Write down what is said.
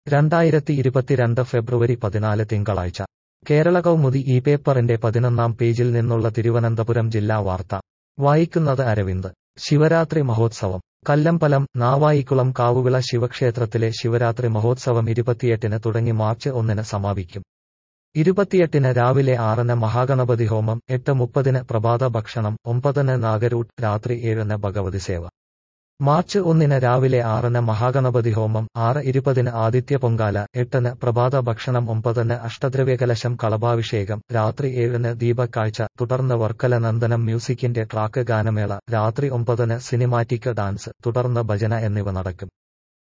രണ്ടായിരത്തി ഇരുപത്തിരണ്ട് ഫെബ്രുവരി പതിനാല് തിങ്കളാഴ്ച കേരള കൗമുദി ഈ പേപ്പറിന്റെ പതിനൊന്നാം പേജിൽ നിന്നുള്ള തിരുവനന്തപുരം ജില്ലാ വാർത്ത വായിക്കുന്നത് അരവിന്ദ് ശിവരാത്രി മഹോത്സവം കല്ലമ്പലം നാവായിക്കുളം കാവുവിള ശിവക്ഷേത്രത്തിലെ ശിവരാത്രി മഹോത്സവം ഇരുപത്തിയെട്ടിന് തുടങ്ങി മാർച്ച് ഒന്നിന് സമാപിക്കും ഇരുപത്തിയെട്ടിന് രാവിലെ ആറിന് മഹാഗണപതി ഹോമം എട്ട് മുപ്പതിന് പ്രഭാത ഭക്ഷണം ഒമ്പതിന് നാഗരൂട്ട് രാത്രി ഏഴിന് ഭഗവതി സേവ മാർച്ച് ഒന്നിന് രാവിലെ ആറിന് മഹാഗണപതി ഹോമം ആറ് ഇരുപതിന് ആദിത്യ പൊങ്കാല എട്ടിന് പ്രഭാത ഭക്ഷണം ഒമ്പതിന് അഷ്ടദ്രവ്യകലശം കളഭാഭിഷേകം രാത്രി ഏഴിന് ദീപക്കാഴ്ച തുടർന്ന് വർക്കല നന്ദനം മ്യൂസിക്കിന്റെ ട്രാക്ക് ഗാനമേള രാത്രി ഒമ്പതിന് സിനിമാറ്റിക് ഡാൻസ് തുടർന്ന് ഭജന എന്നിവ നടക്കും